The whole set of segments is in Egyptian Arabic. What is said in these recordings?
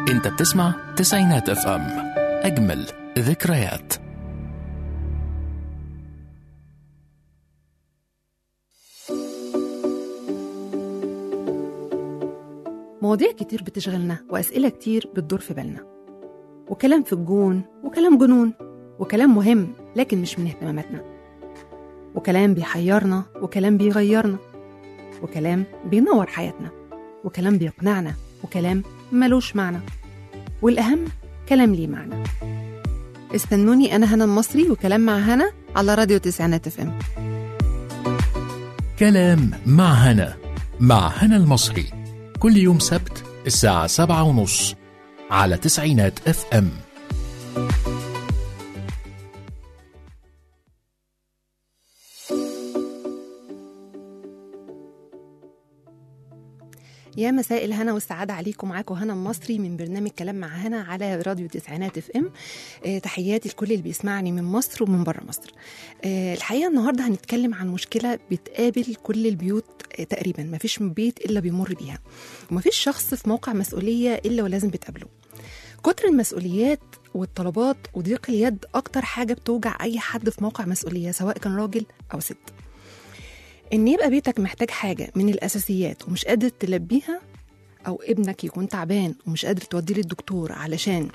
انت بتسمع تسعينات اف ام اجمل ذكريات مواضيع كتير بتشغلنا وأسئلة كتير بتدور في بالنا وكلام في الجون وكلام جنون وكلام مهم لكن مش من اهتماماتنا وكلام بيحيرنا وكلام بيغيرنا وكلام بينور حياتنا وكلام بيقنعنا وكلام ملوش معنى والأهم كلام ليه معنى استنوني أنا هنا المصري وكلام مع هنا على راديو تسعينات اف ام كلام مع هنا مع هنا المصري كل يوم سبت الساعة سبعة ونص على تسعينات اف ام يا مساء الهنا والسعادة عليكم معاكم هنا المصري من برنامج كلام مع هنا على راديو تسعينات اف ام آه تحياتي لكل اللي بيسمعني من مصر ومن بره مصر آه الحقيقة النهاردة هنتكلم عن مشكلة بتقابل كل البيوت آه تقريبا مفيش بيت إلا بيمر بيها ومفيش شخص في موقع مسؤولية إلا ولازم بتقابله كتر المسؤوليات والطلبات وضيق اليد أكتر حاجة بتوجع أي حد في موقع مسؤولية سواء كان راجل أو ست ان يبقى بيتك محتاج حاجه من الاساسيات ومش قادر تلبيها او ابنك يكون تعبان ومش قادر توديه للدكتور علشان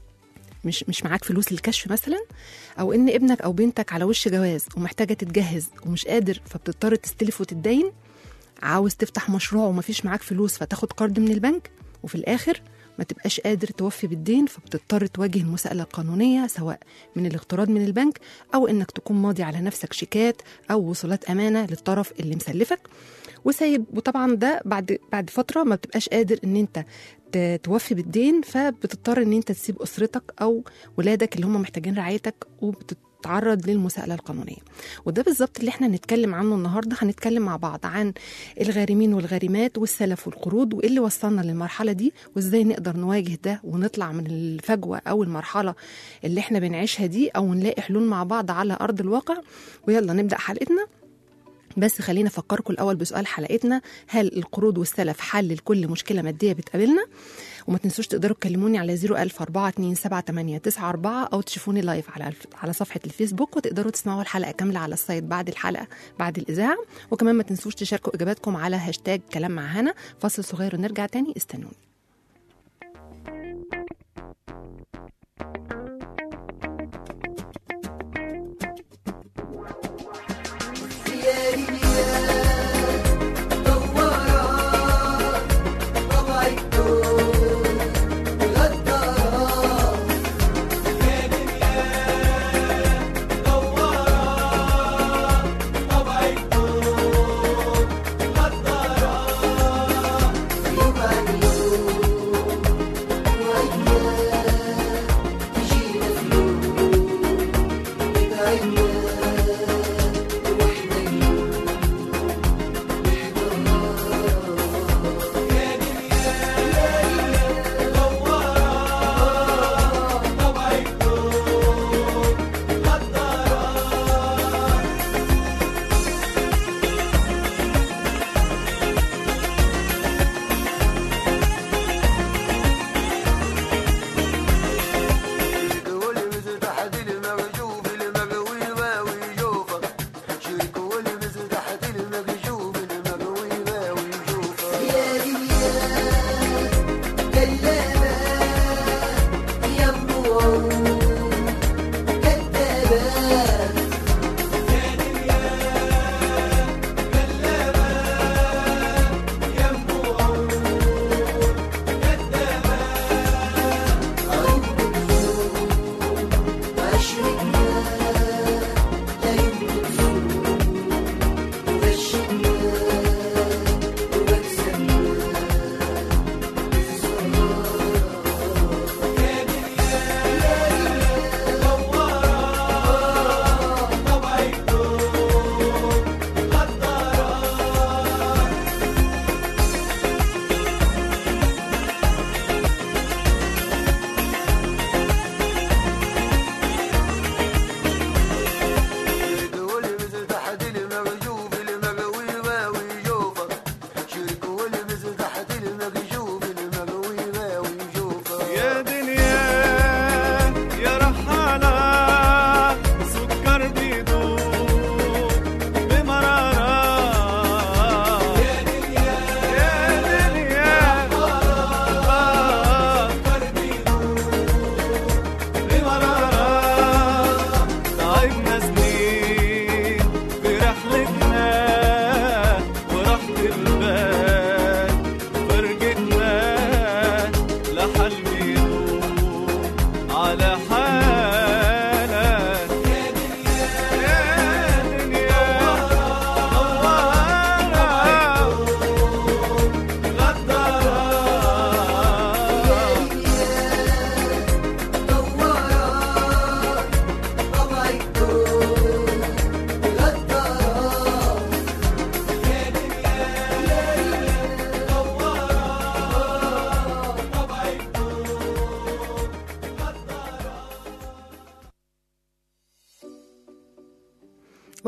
مش مش معاك فلوس للكشف مثلا او ان ابنك او بنتك على وش جواز ومحتاجه تتجهز ومش قادر فبتضطر تستلف وتتدين عاوز تفتح مشروع ومفيش معاك فلوس فتاخد قرض من البنك وفي الاخر ما تبقاش قادر توفي بالدين فبتضطر تواجه المساءلة القانونية سواء من الاقتراض من البنك أو إنك تكون ماضي على نفسك شيكات أو وصولات أمانة للطرف اللي مسلفك وسايب وطبعا ده بعد بعد فترة ما بتبقاش قادر إن أنت ت- توفي بالدين فبتضطر إن أنت تسيب أسرتك أو ولادك اللي هم محتاجين رعايتك وبتت تتعرض للمساءلة القانونية وده بالظبط اللي احنا هنتكلم عنه النهاردة هنتكلم مع بعض عن الغارمين والغارمات والسلف والقروض وايه اللي وصلنا للمرحلة دي وازاي نقدر نواجه ده ونطلع من الفجوة او المرحلة اللي احنا بنعيشها دي او نلاقي حلول مع بعض على ارض الواقع ويلا نبدأ حلقتنا بس خلينا افكركم الاول بسؤال حلقتنا هل القروض والسلف حل لكل مشكله ماديه بتقابلنا وما تنسوش تقدروا تكلموني على 010427894 او تشوفوني لايف على الف- على صفحه الفيسبوك وتقدروا تسمعوا الحلقه كامله على السايت بعد الحلقه بعد الاذاعه وكمان ما تنسوش تشاركوا اجاباتكم على هاشتاج كلام مع هنا فاصل صغير ونرجع تاني استنوني Yeah.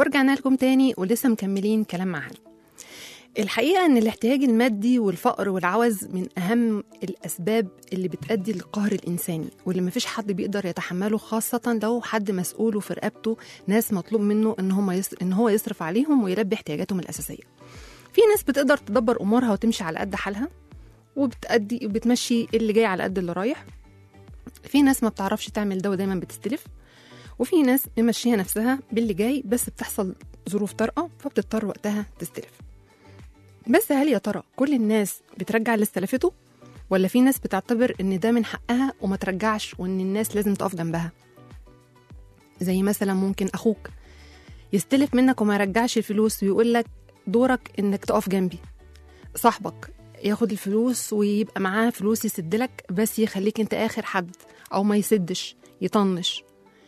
ورجعنا لكم تاني ولسه مكملين كلام مع هلا الحقيقة إن الاحتياج المادي والفقر والعوز من أهم الأسباب اللي بتؤدي للقهر الإنساني واللي مفيش حد بيقدر يتحمله خاصة لو حد مسؤول وفي رقبته ناس مطلوب منه إن, هم يصر... إن هو يصرف عليهم ويلبي احتياجاتهم الأساسية في ناس بتقدر تدبر أمورها وتمشي على قد حالها وبتأدي وبتمشي اللي جاي على قد اللي رايح في ناس ما بتعرفش تعمل ده ودايما بتستلف وفي ناس ممشيها نفسها باللي جاي بس بتحصل ظروف طارئة فبتضطر وقتها تستلف بس هل يا ترى كل الناس بترجع اللي استلفته ولا في ناس بتعتبر ان ده من حقها وما ترجعش وان الناس لازم تقف جنبها زي مثلا ممكن اخوك يستلف منك وما يرجعش الفلوس ويقول لك دورك انك تقف جنبي صاحبك ياخد الفلوس ويبقى معاه فلوس يسدلك بس يخليك انت اخر حد او ما يسدش يطنش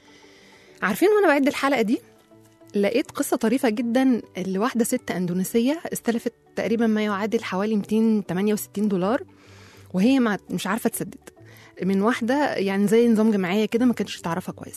عارفين وانا بعد الحلقه دي لقيت قصة طريفة جدا لواحدة ست أندونيسية استلفت تقريبا ما يعادل حوالي 268 دولار وهي مع مش عارفة تسدد من واحدة يعني زي نظام جمعية كده ما كانتش تعرفها كويس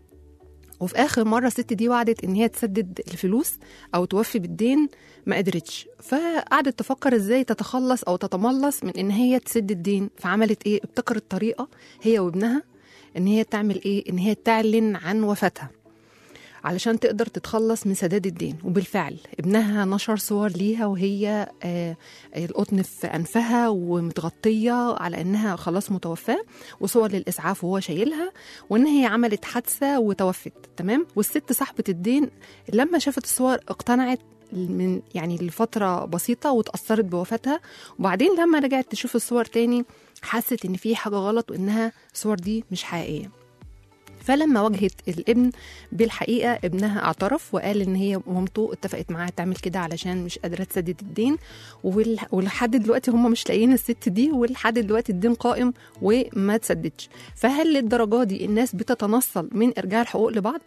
وفي آخر مرة الست دي وعدت إن هي تسدد الفلوس أو توفي بالدين ما قدرتش فقعدت تفكر إزاي تتخلص أو تتملص من إن هي تسد الدين فعملت إيه ابتكرت طريقة هي وابنها إن هي تعمل إيه إن هي تعلن عن وفاتها علشان تقدر تتخلص من سداد الدين وبالفعل ابنها نشر صور ليها وهي آه القطن في أنفها ومتغطية على إنها خلاص متوفاة وصور للإسعاف وهو شايلها وإن هي عملت حادثة وتوفت تمام والست صاحبة الدين لما شافت الصور اقتنعت من يعني لفترة بسيطة وتأثرت بوفاتها وبعدين لما رجعت تشوف الصور تاني حست إن في حاجة غلط وإنها الصور دي مش حقيقية فلما واجهت الابن بالحقيقة ابنها اعترف وقال إن هي مامته اتفقت معاها تعمل كده علشان مش قادرة تسدد الدين ولحد دلوقتي هم مش لاقيين الست دي ولحد دلوقتي الدين قائم وما تسددش فهل للدرجة دي الناس بتتنصل من إرجاع الحقوق لبعض؟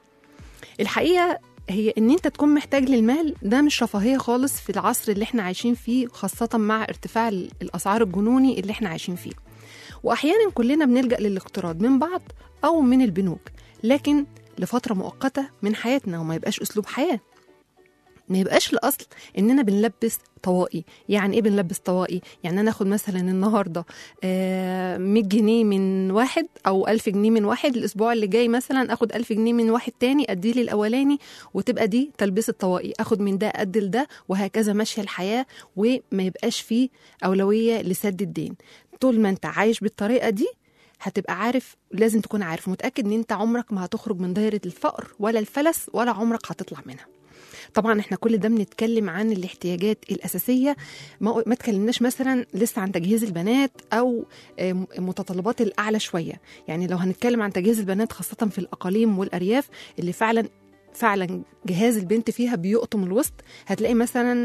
الحقيقة هي ان انت تكون محتاج للمال ده مش رفاهيه خالص في العصر اللي احنا عايشين فيه خاصه مع ارتفاع الاسعار الجنوني اللي احنا عايشين فيه واحيانا كلنا بنلجا للاقتراض من بعض او من البنوك لكن لفتره مؤقته من حياتنا وما يبقاش اسلوب حياه ما يبقاش الاصل اننا بنلبس طوائي يعني ايه بنلبس طوائي يعني انا اخد مثلا النهارده آه 100 جنيه من واحد او 1000 جنيه من واحد الاسبوع اللي جاي مثلا اخد 1000 جنيه من واحد تاني اديه للاولاني وتبقى دي تلبيس الطوائي اخد من ده قد لده وهكذا ماشيه الحياه وما يبقاش فيه اولويه لسد الدين طول ما انت عايش بالطريقه دي هتبقى عارف لازم تكون عارف متاكد ان انت عمرك ما هتخرج من دايره الفقر ولا الفلس ولا عمرك هتطلع منها طبعا احنا كل ده بنتكلم عن الاحتياجات الاساسيه ما, ما تكلمناش مثلا لسه عن تجهيز البنات او متطلبات الاعلى شويه يعني لو هنتكلم عن تجهيز البنات خاصه في الاقاليم والارياف اللي فعلا فعلا جهاز البنت فيها بيقطم الوسط هتلاقي مثلا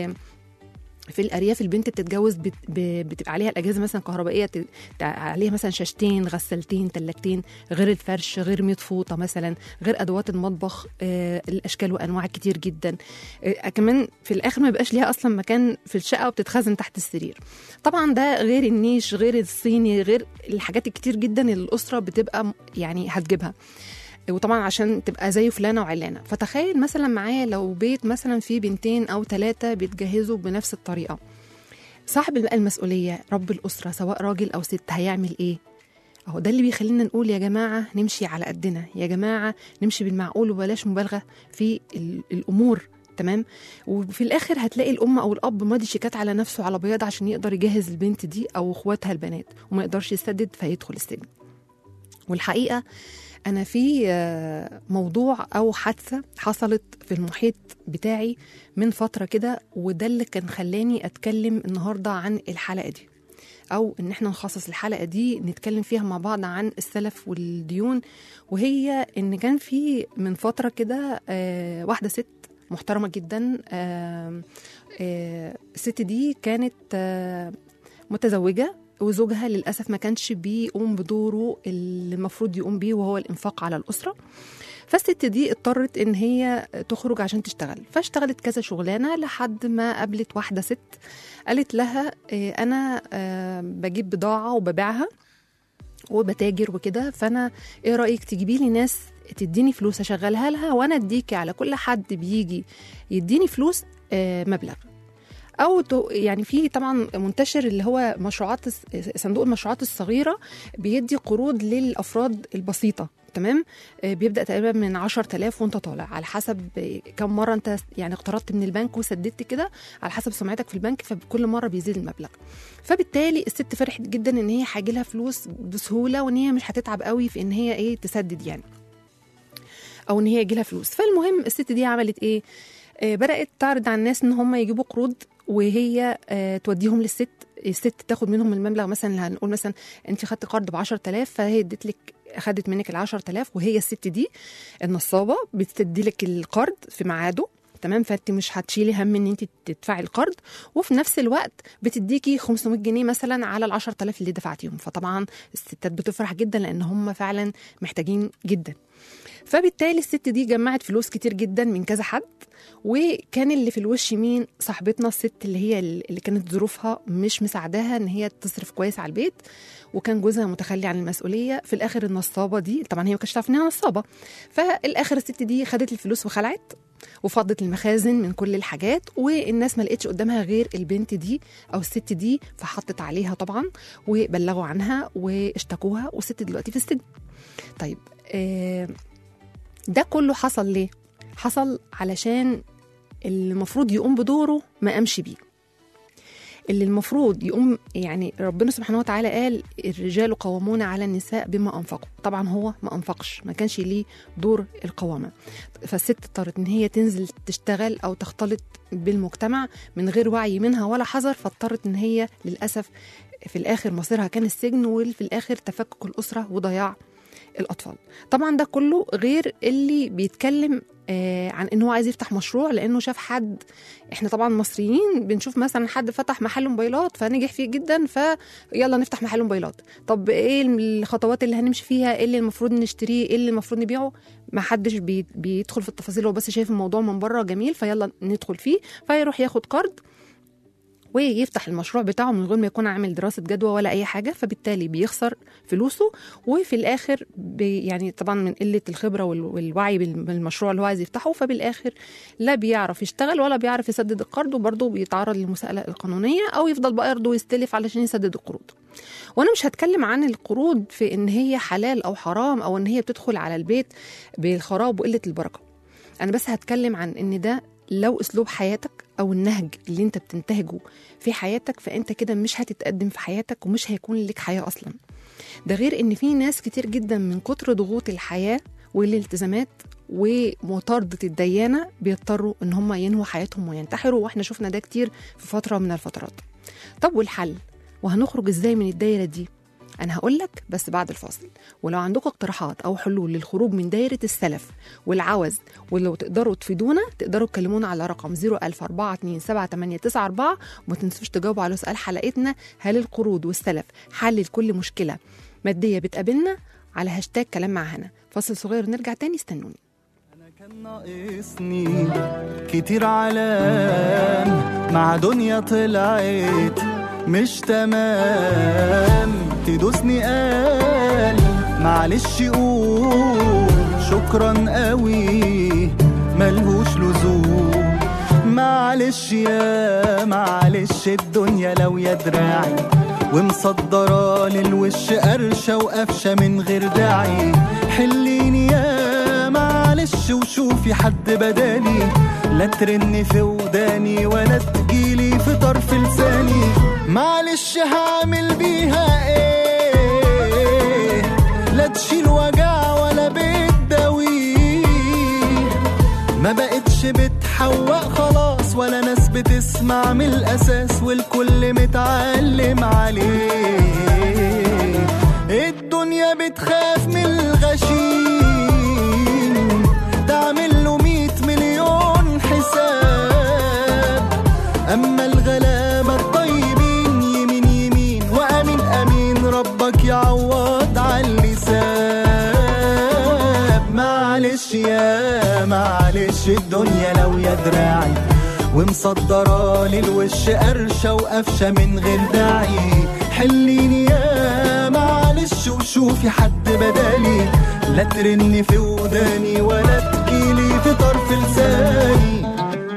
في الارياف البنت بتتجوز بت... بتبقى عليها الاجهزه مثلا كهربائيه ت... عليها مثلا شاشتين غسالتين تلاجتين غير الفرش غير 100 فوطه مثلا غير ادوات المطبخ آه الاشكال وانواع كتير جدا آه كمان في الاخر ما بيبقاش ليها اصلا مكان في الشقه وبتتخزن تحت السرير طبعا ده غير النيش غير الصيني غير الحاجات الكتير جدا اللي الاسره بتبقى يعني هتجيبها وطبعا عشان تبقى زي فلانه وعلانه فتخيل مثلا معايا لو بيت مثلا فيه بنتين او ثلاثه بيتجهزوا بنفس الطريقه صاحب بقى المسؤوليه رب الاسره سواء راجل او ست هيعمل ايه اهو ده اللي بيخلينا نقول يا جماعه نمشي على قدنا يا جماعه نمشي بالمعقول وبلاش مبالغه في الامور تمام وفي الاخر هتلاقي الام او الاب ماضي شيكات على نفسه على بياض عشان يقدر يجهز البنت دي او اخواتها البنات وما يقدرش يسدد فيدخل السجن والحقيقه أنا في موضوع أو حادثة حصلت في المحيط بتاعي من فترة كده وده اللي كان خلاني أتكلم النهاردة عن الحلقة دي أو إن إحنا نخصص الحلقة دي نتكلم فيها مع بعض عن السلف والديون وهي إن كان في من فترة كده واحدة ست محترمة جدا الست دي كانت متزوجة وزوجها للأسف ما كانش بيقوم بدوره اللي المفروض يقوم بيه وهو الإنفاق على الأسرة فالست دي اضطرت إن هي تخرج عشان تشتغل فاشتغلت كذا شغلانة لحد ما قابلت واحدة ست قالت لها أنا بجيب بضاعة وببيعها وبتاجر وكده فانا ايه رايك تجيبي لي ناس تديني فلوس اشغلها لها وانا اديكي على كل حد بيجي يديني فلوس آه، مبلغ او تو- يعني في طبعا منتشر اللي هو مشروعات الس- صندوق المشروعات الصغيره بيدي قروض للافراد البسيطه تمام آه، بيبدا تقريبا من 10000 وانت طالع على حسب آه، كم مره انت يعني اقترضت من البنك وسددت كده على حسب سمعتك في البنك فكل مره بيزيد المبلغ فبالتالي الست فرحت جدا ان هي هيجي لها فلوس بسهوله وان هي مش هتتعب قوي في ان هي ايه تسدد يعني او ان هي يجي لها فلوس فالمهم الست دي عملت ايه آه بدات تعرض على الناس ان هم يجيبوا قروض وهي آه توديهم للست الست تاخد منهم المبلغ مثلا هنقول مثلا انت خدت قرض ب 10000 فهي ادت لك اخدت منك ال 10000 وهي الست دي النصابه بتدي لك القرض في ميعاده تمام فانت مش هتشيلي هم ان انت تدفعي القرض وفي نفس الوقت بتديكي 500 جنيه مثلا على ال 10000 اللي دفعتيهم فطبعا الستات بتفرح جدا لان هم فعلا محتاجين جدا فبالتالي الست دي جمعت فلوس كتير جدا من كذا حد وكان اللي في الوش مين صاحبتنا الست اللي هي اللي كانت ظروفها مش مساعداها ان هي تصرف كويس على البيت وكان جوزها متخلي عن المسؤوليه في الاخر النصابه دي طبعا هي ما كانتش تعرف انها نصابه فالاخر الست دي خدت الفلوس وخلعت وفضت المخازن من كل الحاجات والناس ما لقتش قدامها غير البنت دي او الست دي فحطت عليها طبعا وبلغوا عنها واشتكوها والست دلوقتي في السجن طيب آه ده كله حصل ليه حصل علشان اللي المفروض يقوم بدوره ما قامش بيه اللي المفروض يقوم يعني ربنا سبحانه وتعالى قال الرجال قوامون على النساء بما انفقوا طبعا هو ما انفقش ما كانش ليه دور القوامه فالست اضطرت ان هي تنزل تشتغل او تختلط بالمجتمع من غير وعي منها ولا حذر فاضطرت ان هي للاسف في الاخر مصيرها كان السجن وفي الاخر تفكك الاسره وضياع الاطفال طبعا ده كله غير اللي بيتكلم آه عن ان هو عايز يفتح مشروع لانه شاف حد احنا طبعا مصريين بنشوف مثلا حد فتح محل موبايلات فنجح فيه جدا فيلا نفتح محل موبايلات طب ايه الخطوات اللي هنمشي فيها ايه اللي المفروض نشتريه ايه اللي المفروض نبيعه ما حدش بي بيدخل في التفاصيل هو بس شايف الموضوع من بره جميل فيلا ندخل فيه فيروح ياخد قرض ويفتح المشروع بتاعه من غير ما يكون عامل دراسة جدوى ولا أي حاجة فبالتالي بيخسر فلوسه وفي الآخر بي يعني طبعا من قلة الخبرة وال- والوعي بال- بالمشروع اللي هو عايز يفتحه فبالآخر لا بيعرف يشتغل ولا بيعرف يسدد القرض وبرضه بيتعرض للمساءلة القانونية أو يفضل بقى يرضى يستلف علشان يسدد القروض وانا مش هتكلم عن القروض في ان هي حلال او حرام او ان هي بتدخل على البيت بالخراب وقله البركه انا بس هتكلم عن ان ده لو اسلوب حياتك او النهج اللي انت بتنتهجه في حياتك فانت كده مش هتتقدم في حياتك ومش هيكون لك حياه اصلا ده غير ان في ناس كتير جدا من كتر ضغوط الحياه والالتزامات ومطاردة الديانة بيضطروا ان هم ينهوا حياتهم وينتحروا واحنا شفنا ده كتير في فترة من الفترات طب والحل وهنخرج ازاي من الدايرة دي أنا هقول لك بس بعد الفاصل ولو عندكم اقتراحات أو حلول للخروج من دايرة السلف والعوز ولو تقدروا تفيدونا تقدروا تكلمونا على رقم 010427894 وما تنسوش تجاوبوا على سؤال حلقتنا هل القروض والسلف حل لكل مشكلة مادية بتقابلنا على هاشتاج كلام مع هنا فاصل صغير ونرجع تاني استنوني أنا كان ناقصني كتير علام مع دنيا طلعت مش تمام تدوسني قال معلش قول شكرا قوي ملهوش لزوم معلش يا معلش الدنيا لو يا دراعي ومصدرة للوش قرشة وقفشة من غير داعي حليني يا معلش وشوفي حد بدالي لا ترن في وداني ولا تجيلي في طرف لساني معلش هعمل بيها ايه لا تشيل وجع ولا بتداويه ما بقتش بتحوق خلاص ولا ناس بتسمع من الاساس والكل متعلم عليه الدنيا بتخاف من الغشيم تعمل له مية مليون حساب اما الغلابة الطيبين يمين يمين وامين امين ربك يعوض على اللسان معلش يا معلش الدنيا لو يا دراعي ومصدرة للوش قرشة وقفشة من غير داعي حليني يا معلش وشوفي حد بدالي لا ترن في وداني ولا تجيلي في طرف لساني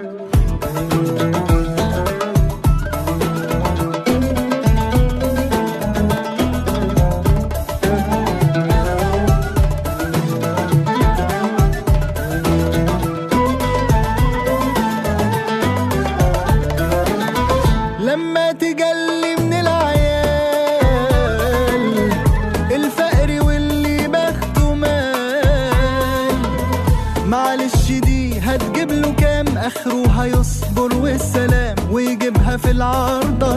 لما تجلي من العيال الفقر واللي بخته مال معلش دي هتجيب له كام اخره هيصبر والسلام ويجيبها في العارضة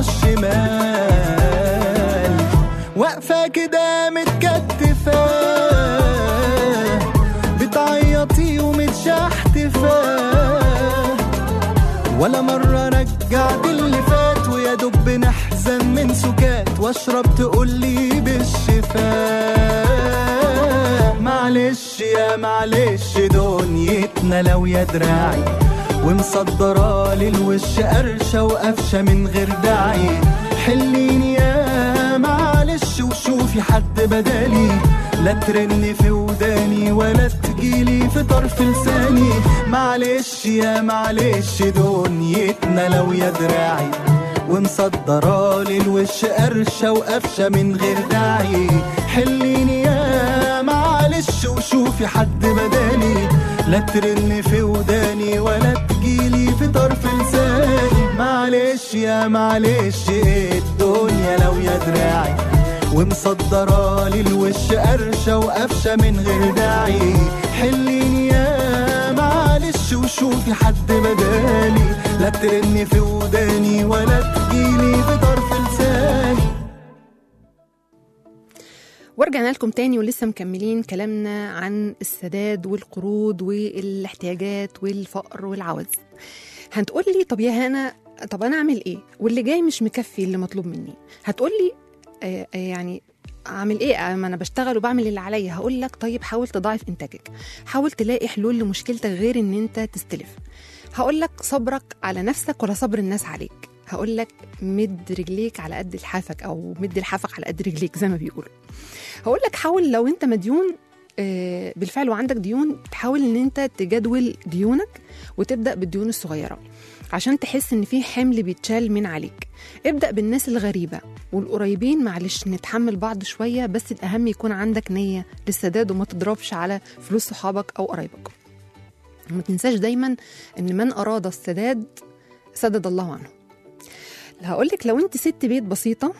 الشمال واقفة كده متكتفة بتعيطي ومتشحتفة ولا مرة رجعت اللي فات ويا دب نحزن من سكات واشرب تقولي بالشفاء معلش يا معلش دنيتنا لو يا دراعي ومصدرة للوش قرشة وقفشة من غير داعي حليني يا معلش وشوفي حد بدالي لا ترن في وداني ولا تجيلي في طرف لساني معلش يا معلش دنيتنا لو يا دراعي ومصدرة للوش قرشة وقفشة من غير داعي حليني يا معلش وشوفي حد بدالي لا ترن في وداني ولا تجيلي في طرف لساني معلش يا معلش إيه الدنيا لو يا دراعي ومصدرة للوش قرشة وقفشة من غير داعي حليني يا معلش وشوفي حد بدالي لا ترن في وداني ولا تجيلي في طرف لساني ورجعنا لكم تاني ولسه مكملين كلامنا عن السداد والقروض والاحتياجات والفقر والعوز هتقول لي طب يا هنا طب انا اعمل ايه واللي جاي مش مكفي اللي مطلوب مني هتقول لي آه آه يعني اعمل ايه ما انا بشتغل وبعمل اللي عليا هقول لك طيب حاول تضاعف انتاجك حاول تلاقي حلول لمشكلتك غير ان انت تستلف هقول لك صبرك على نفسك ولا صبر الناس عليك هقول لك مد رجليك على قد لحافك او مد لحافك على قد رجليك زي ما بيقولوا هقول لك حاول لو انت مديون آه، بالفعل وعندك ديون تحاول ان انت تجدول ديونك وتبدا بالديون الصغيره عشان تحس ان في حمل بيتشال من عليك ابدا بالناس الغريبه والقريبين معلش نتحمل بعض شويه بس الاهم يكون عندك نيه للسداد وما تضربش على فلوس صحابك او قرايبك وما تنساش دايما ان من اراد السداد سدد الله عنه هقول لك لو انت ست بيت بسيطه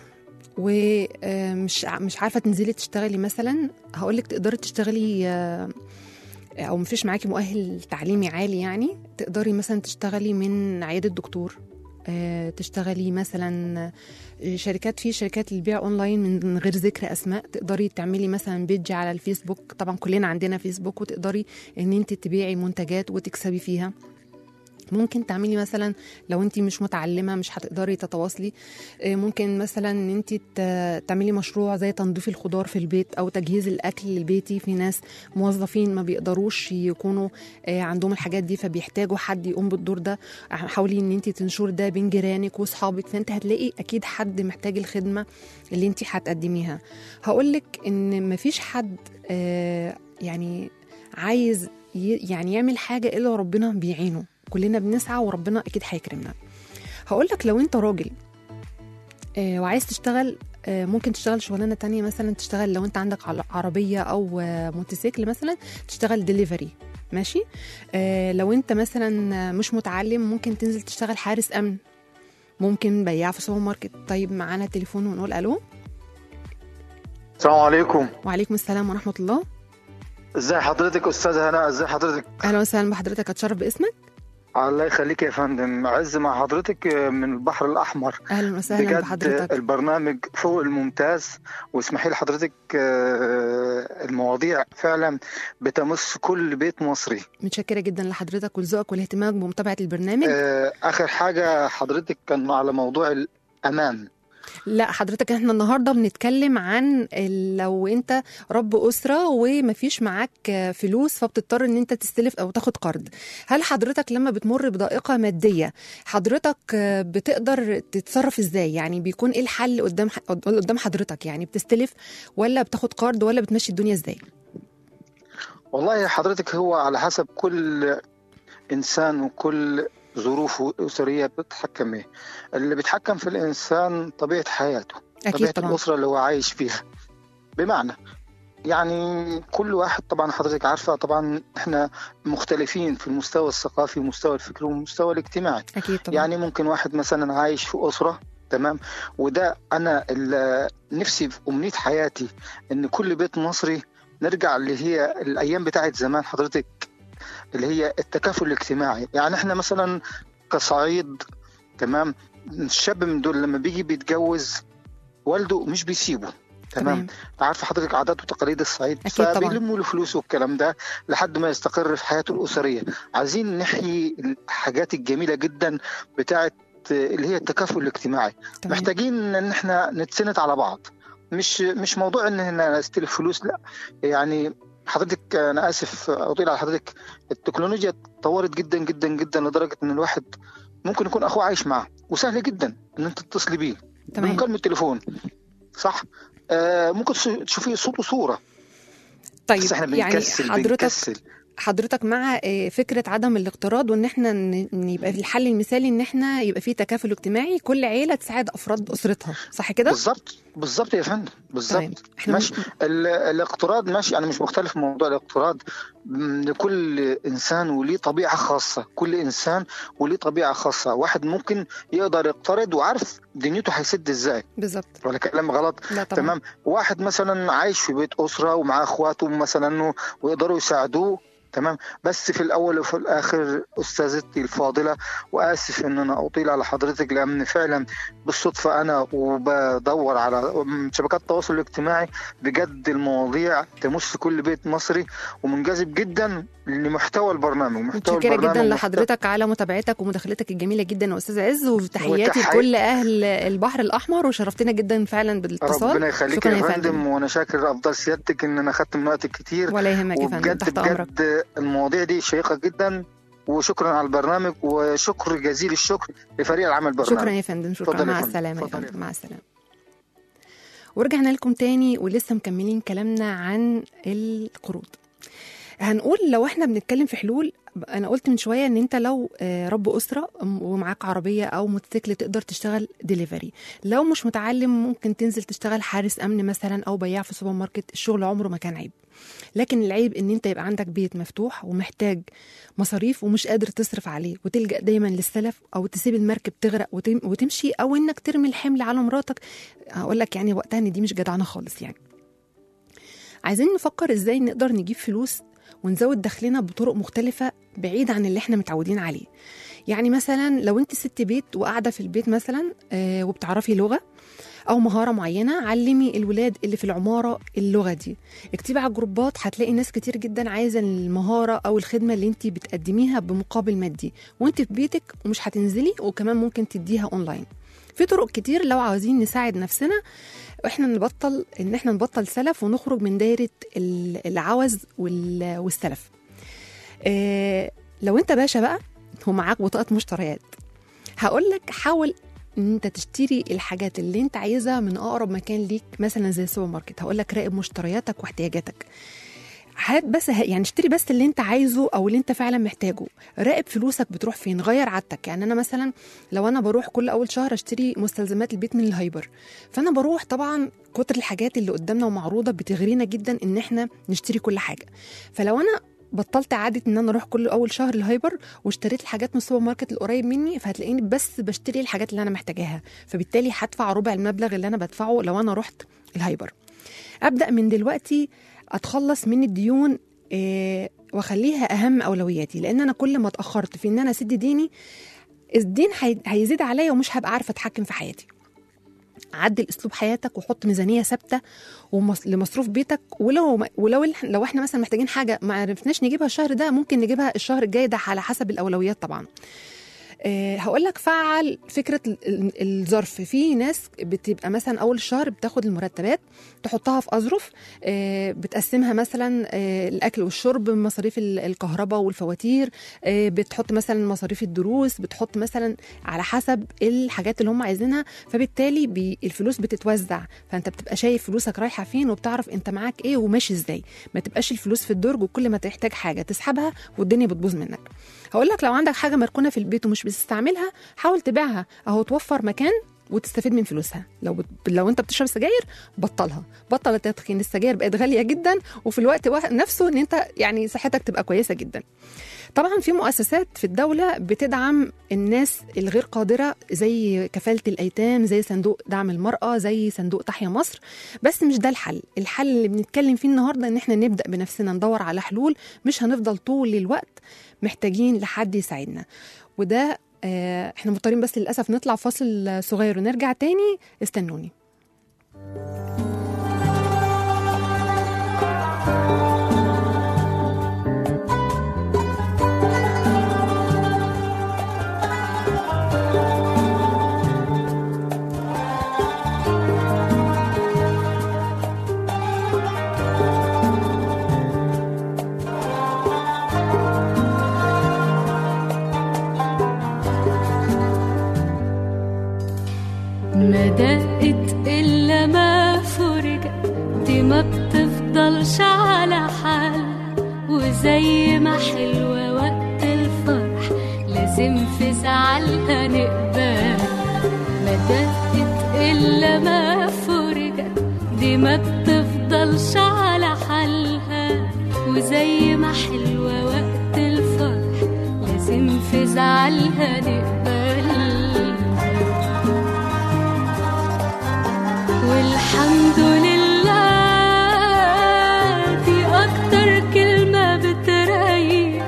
ومش مش عارفه تنزلي تشتغلي مثلا هقول لك تقدري تشتغلي آه، او مفيش معاكي مؤهل تعليمي عالي يعني تقدري مثلا تشتغلي من عياده دكتور آه، تشتغلي مثلا آه، شركات في شركات للبيع اونلاين من غير ذكر اسماء تقدري تعملي مثلا بيج على الفيسبوك طبعا كلنا عندنا فيسبوك وتقدري ان انت تبيعي منتجات وتكسبي فيها ممكن تعملي مثلا لو انت مش متعلمه مش هتقدري تتواصلي آه، ممكن مثلا ان انت ت- تعملي مشروع زي تنظيف الخضار في البيت او تجهيز الاكل البيتي في ناس موظفين ما بيقدروش يكونوا آه، عندهم الحاجات دي فبيحتاجوا حد يقوم بالدور ده حاولي ان انت تنشر ده بين جيرانك واصحابك فانت هتلاقي اكيد حد محتاج الخدمه اللي انت هتقدميها هقولك ان مفيش حد آه، يعني عايز ي- يعني يعمل حاجه الا ربنا بيعينه كلنا بنسعى وربنا اكيد هيكرمنا هقول لك لو انت راجل آه، وعايز تشتغل آه، ممكن تشتغل شغلانه تانية مثلا تشتغل لو انت عندك عل- عربيه او آه، موتوسيكل مثلا تشتغل ديليفري ماشي آه، لو انت مثلا آه، مش متعلم ممكن تنزل تشتغل حارس امن ممكن بياع في سوبر ماركت طيب معانا تليفون ونقول الو السلام عليكم وعليكم السلام ورحمه الله ازي حضرتك استاذ هناء ازي حضرتك اهلا وسهلا بحضرتك اتشرف باسمك الله يخليك يا فندم عز مع حضرتك من البحر الاحمر اهلا وسهلا بجد بحضرتك البرنامج فوق الممتاز واسمحي لي حضرتك آه، المواضيع فعلا بتمس كل بيت مصري متشكره جدا لحضرتك ولذوقك والاهتمام بمتابعه البرنامج آه، اخر حاجه حضرتك كان على موضوع الامان لا حضرتك احنا النهارده بنتكلم عن ال- لو انت رب اسره ومفيش معاك فلوس فبتضطر ان انت تستلف او تاخد قرض هل حضرتك لما بتمر بضائقه ماديه حضرتك بتقدر تتصرف ازاي يعني بيكون ايه الحل قدام قدام حضرتك يعني بتستلف ولا بتاخد قرض ولا بتمشي الدنيا ازاي والله حضرتك هو على حسب كل إنسان وكل ظروفه الأسرية بتتحكم إيه اللي بيتحكم في الإنسان طبيعة حياته اكيد طبيعة طبعا الأسرة اللي هو عايش فيها بمعنى يعني كل واحد طبعا حضرتك عارفة طبعا احنا مختلفين في المستوى الثقافي والمستوى الفكري والمستوى الاجتماعي اكيد طبعا يعني ممكن واحد مثلا عايش في أسرة تمام وده أنا ال- نفسي في أمنية حياتي إن كل بيت مصري نرجع اللي هي الأيام بتاعت زمان حضرتك اللي هي التكافل الاجتماعي يعني احنا مثلا كصعيد تمام الشاب من دول لما بيجي بيتجوز والده مش بيسيبه تمام عارفه حضرتك عادات وتقاليد الصعيد أكيد طبعاً. فبيلموا له فلوس والكلام ده لحد ما يستقر في حياته الاسريه عايزين نحيي الحاجات الجميله جدا بتاعت اللي هي التكافل الاجتماعي تمام. محتاجين ان احنا نتسند على بعض مش مش موضوع ان احنا نستلف فلوس لا يعني حضرتك انا اسف اطيل على حضرتك التكنولوجيا اتطورت جدا جدا جدا لدرجه ان الواحد ممكن يكون اخوه عايش معاه وسهل جدا ان انت تتصلي بيه تمام بمكالمه تليفون صح آه ممكن تش- تشوفي صوت وصوره طيب بس احنا يعني بنكسل حضرتك بنكسل حضرتك مع آه، فكره عدم الاقتراض وان احنا ن- ن- يبقى في الحل المثالي ان احنا يبقى في تكافل اجتماعي كل عيله تساعد افراد اسرتها صح كده؟ بالظبط بالظبط يا فندم تمام بالظبط احنا ماشي ال- الاقتراض ماشي انا مش مختلف في موضوع الاقتراض م- لكل انسان وليه طبيعه خاصه كل انسان وليه طبيعه خاصه واحد ممكن يقدر يقترض وعارف دنيته هيسد ازاي بالظبط ولا كلام غلط لا طبعا تمام واحد مثلا عايش في بيت اسره ومعاه اخواته مثلا ويقدروا يساعدوه تمام بس في الاول وفي الاخر استاذتي الفاضله واسف ان انا اطيل على حضرتك لان فعلا بالصدفه انا وبدور على شبكات التواصل الاجتماعي بجد المواضيع تمس كل بيت مصري ومنجذب جدا لمحتوى البرنامج محتوى متشكره البرنامج جدا ومحتوى- لحضرتك على متابعتك ومداخلتك الجميله جدا يا استاذ عز وتحياتي وتحية- لكل اهل البحر الاحمر وشرفتنا جدا فعلا بالاتصال ربنا يخليك شكرا يا فندم وانا شاكر افضل سيادتك ان انا خدت من وقتك كتير ولا يهمك يا فندم وبجد تحت امرك بجد المواضيع دي شيقة جدا وشكرا على البرنامج وشكر جزيل الشكر لفريق العمل برنامج شكرا يا فندم شكرا اتفضل يا مع فندم. السلامه يا اتفضل يا فندم مع السلامه ورجعنا لكم تاني ولسه مكملين كلامنا عن القروض هنقول لو احنا بنتكلم في حلول انا قلت من شويه ان انت لو آه، رب اسره ومعاك عربيه او موتوسيكل تقدر تشتغل ديليفري لو مش متعلم ممكن تنزل تشتغل حارس امن مثلا او بياع في سوبر ماركت الشغل عمره ما كان عيب لكن العيب ان انت يبقى عندك بيت مفتوح ومحتاج مصاريف ومش قادر تصرف عليه وتلجا دايما للسلف او تسيب المركب تغرق وتم وتمشي او انك ترمي الحمل على مراتك هقول لك يعني وقتها ان دي مش جدعنه خالص يعني عايزين نفكر ازاي نقدر نجيب فلوس ونزود دخلنا بطرق مختلفة بعيد عن اللي احنا متعودين عليه يعني مثلا لو انت ست بيت وقاعدة في البيت مثلا آه، وبتعرفي لغة أو مهارة معينة علمي الولاد اللي في العمارة اللغة دي اكتبي على الجروبات هتلاقي ناس كتير جدا عايزة المهارة أو الخدمة اللي انت بتقدميها بمقابل مادي وانت في بيتك ومش هتنزلي وكمان ممكن تديها أونلاين في طرق كتير لو عاوزين نساعد نفسنا احنا نبطل ان احنا نبطل سلف ونخرج من دايره ال- العوز وال- والسلف اه لو انت باشا بقى ومعاك بطاقه مشتريات هقول لك حاول ان انت تشتري الحاجات اللي انت عايزها من اقرب مكان ليك مثلا زي السوبر ماركت هقول لك راقب مشترياتك واحتياجاتك هات بس ه- يعني اشتري بس اللي انت عايزه او اللي انت فعلا محتاجه راقب فلوسك بتروح فين غير عادتك يعني انا مثلا لو انا بروح كل اول شهر اشتري مستلزمات البيت من الهايبر فانا بروح طبعا كتر الحاجات اللي قدامنا ومعروضه بتغرينا جدا ان احنا نشتري كل حاجه فلو انا بطلت عادة ان انا اروح كل اول شهر الهايبر واشتريت الحاجات من السوبر ماركت القريب مني فهتلاقيني بس بشتري الحاجات اللي انا محتاجاها فبالتالي هدفع ربع المبلغ اللي انا بدفعه لو انا رحت الهايبر ابدا من دلوقتي اتخلص من الديون آه، واخليها اهم اولوياتي لان انا كل ما اتاخرت في ان انا اسد ديني الدين هي- هيزيد عليا ومش هبقى عارفه اتحكم في حياتي عدل اسلوب حياتك وحط ميزانيه ثابته ومص- لمصروف بيتك ولو ولو ال- لو احنا مثلا محتاجين حاجه ما عرفناش نجيبها الشهر ده ممكن نجيبها الشهر الجاي ده على حسب الاولويات طبعا أه هقول لك فعل فكره ال- ال- الظرف في ناس بتبقى مثلا اول الشهر بتاخد المرتبات تحطها في اظرف أه بتقسمها مثلا أه الاكل والشرب مصاريف ال- الكهرباء والفواتير أه بتحط مثلا مصاريف الدروس بتحط مثلا على حسب الحاجات اللي هم عايزينها فبالتالي بي الفلوس بتتوزع فانت بتبقى شايف فلوسك رايحه فين وبتعرف انت معاك ايه وماشي ازاي ما تبقاش الفلوس في الدرج وكل ما تحتاج حاجه تسحبها والدنيا بتبوظ منك هقول لك لو عندك حاجه مركونه في البيت ومش بتستعملها حاول تبيعها اهو توفر مكان وتستفيد من فلوسها لو بت... لو انت بتشرب سجاير بطلها بطل التدخين السجاير بقت غاليه جدا وفي الوقت وا- نفسه ان انت يعني صحتك تبقى كويسه جدا طبعا في مؤسسات في الدولة بتدعم الناس الغير قادرة زي كفالة الأيتام زي صندوق دعم المرأة زي صندوق تحيا مصر بس مش ده الحل الحل اللي بنتكلم فيه النهاردة ان احنا نبدأ بنفسنا ندور على حلول مش هنفضل طول الوقت محتاجين لحد يساعدنا وده آه، احنا مضطرين بس للأسف نطلع فاصل صغير ونرجع تاني استنوني ما دقت إلا ما فرجت دي ما بتفضلش على حال وزي ما حلوة وقت الفرح لازم في زعلها نقبل ما دقت إلا ما فرجت دي ما بتفضلش على حالها وزي ما حلوة وقت الفرح لازم في زعلها نقبل والحمد لله دي أكتر كلمة بتريح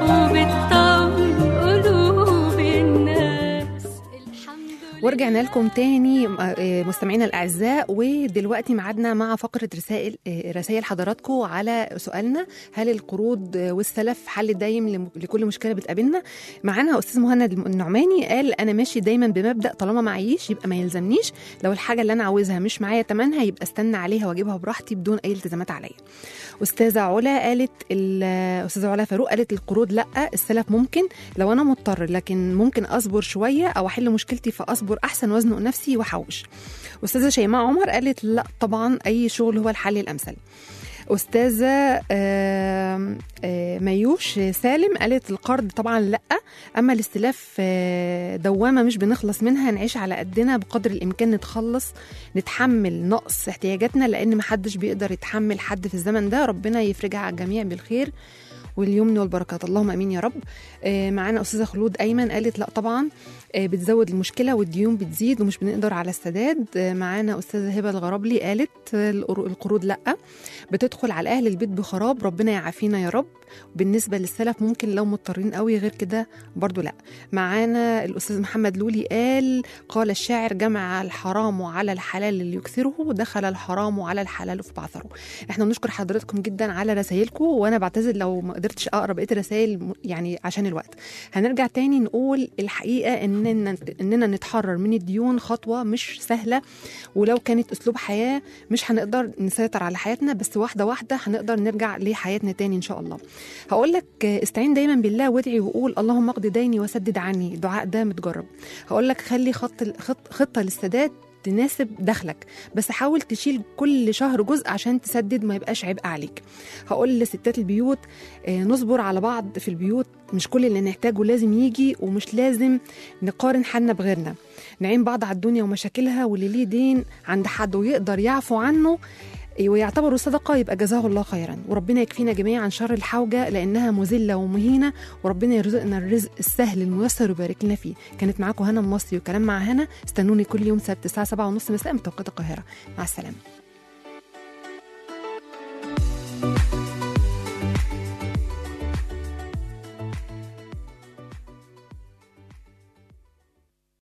وبتطمن قلوب الناس الحمد لله ورجعنا لكم تاني آه، مستمعينا الاعزاء ودلوقتي معادنا مع فقره رسائل آه، رسائل حضراتكم على سؤالنا هل القروض آه، والسلف حل دايم لم- لكل مشكله بتقابلنا معانا استاذ مهند النعماني قال انا ماشي دايما بمبدا طالما معيش يبقى ما يلزمنيش لو الحاجه اللي انا عاوزها مش معايا تمنها يبقى استنى عليها واجيبها براحتي بدون اي التزامات عليا استاذه علا قالت ال- استاذه علا فاروق قالت القروض لا السلف ممكن لو انا مضطر لكن ممكن اصبر شويه او احل مشكلتي فاصبر احسن وازنق نفسي واحوش استاذه شيماء عمر قالت لا طبعا اي شغل هو الحل الامثل استاذه آم، آه، ميوش سالم قالت القرض طبعا لا اما الاستلاف آه، دوامه مش بنخلص منها نعيش على قدنا بقدر الامكان نتخلص نتحمل نقص احتياجاتنا لان محدش بيقدر يتحمل حد في الزمن ده ربنا يفرجها على الجميع بالخير واليمن والبركات اللهم امين يا رب آه، معانا استاذه خلود ايمن قالت لا طبعا آه، بتزود المشكله والديون بتزيد ومش بنقدر على السداد آه، معانا استاذه هبه الغرابلي قالت آه، القر- القروض لا بتدخل على اهل البيت بخراب ربنا يعافينا يا رب بالنسبه للسلف ممكن لو مضطرين قوي غير كده برضو لا معانا الاستاذ محمد لولي قال قال الشاعر جمع الحرام على الحلال اللي يكثره دخل الحرام على الحلال في بعثره احنا بنشكر حضراتكم جدا على رسائلكم وانا بعتذر لو ما قدرتش اقرا بقيه الرسائل يعني عشان الوقت هنرجع تاني نقول الحقيقه اننا اننا نتحرر من الديون خطوه مش سهله ولو كانت اسلوب حياه مش هنقدر نسيطر على حياتنا بس واحده واحده هنقدر نرجع لحياتنا تاني ان شاء الله هقول لك استعين دايما بالله وادعي وقول اللهم اقض ديني وسدد عني الدعاء ده متجرب هقول لك خلي خط خط خطه للسداد تناسب دخلك بس حاول تشيل كل شهر جزء عشان تسدد ما يبقاش عبء عليك هقول لستات البيوت آه، نصبر على بعض في البيوت مش كل اللي نحتاجه لازم يجي ومش لازم نقارن حالنا بغيرنا نعين بعض على الدنيا ومشاكلها واللي ليه دين عند حد ويقدر يعفو عنه ويعتبره صدقة يبقى جزاه الله خيرا وربنا يكفينا جميعا شر الحوجة لأنها مذلة ومهينة وربنا يرزقنا الرزق السهل الميسر ويبارك لنا فيه كانت معاكم هنا المصري وكلام مع هنا استنوني كل يوم سبت الساعة 7 ونص مساء من توقيت القاهرة مع السلامة